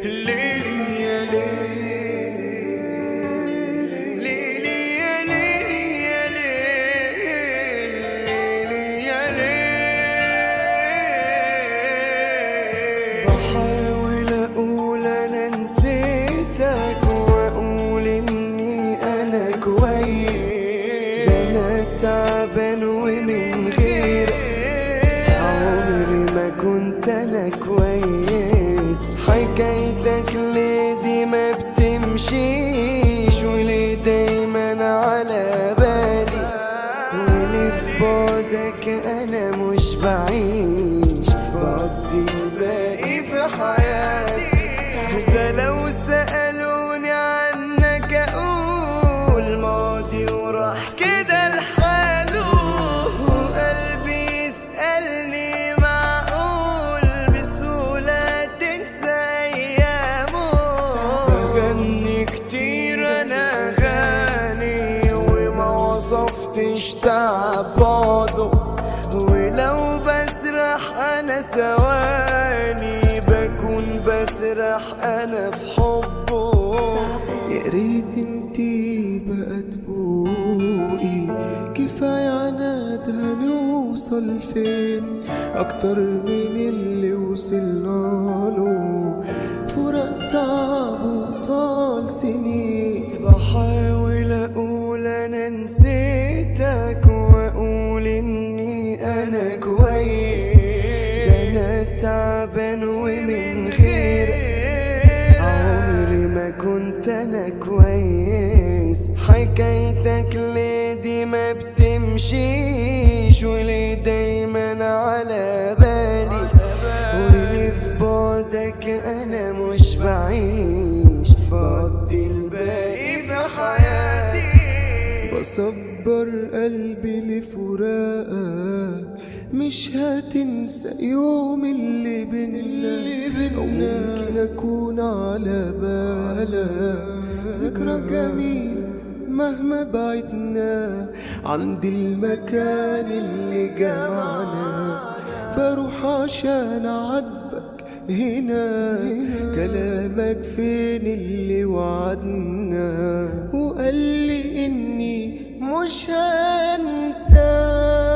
ليلي يا ليل ليلي يا ليل يا ليل ليلي يا ليل بحاول اقول انا نسيتك واقول اني انا كويس ده انا تعبان ومن غيرك عمري ما كنت انا كويس حكايتك ليه دي ما بتمشيش وليه دايما على بالي وليه في بعدك انا مش بعيش بقضي الباقي في حياتي ده لو سألوني عنك اقول ماضي وراح كده لحاله وقلبي يسألني معقول بسهولة تنسى أيامه بغني كتير أنا غني وما وصفتش تعب بعضه ولو بسرح أنا ثواني بكون بسرح أنا في حبه يا ريت انتي بقى تفوقي كفاية عناد هنوصل فين أكتر من اللي وصلنا له فراق تعب وطال سنين بحاول أقول أنا نسيتك وأقول إني أنا كويس ده أنا تعبان ومن غيرك عمري ما كنت انا كويس حكايتك ليه دي ما بتمشيش وليه دايما على بالي وليه في بعدك انا مش بعيش بقضي الباقي في حياتي بصبر قلبي لفراقك مش هتنسى يوم اللي بينا أو ممكن أكون على بالك ذكرى جميل مهما بعدنا عند المكان اللي جمعنا بروح عشان أعاتبك هنا كلامك فين اللي وعدنا وقال لي إني مش هنساك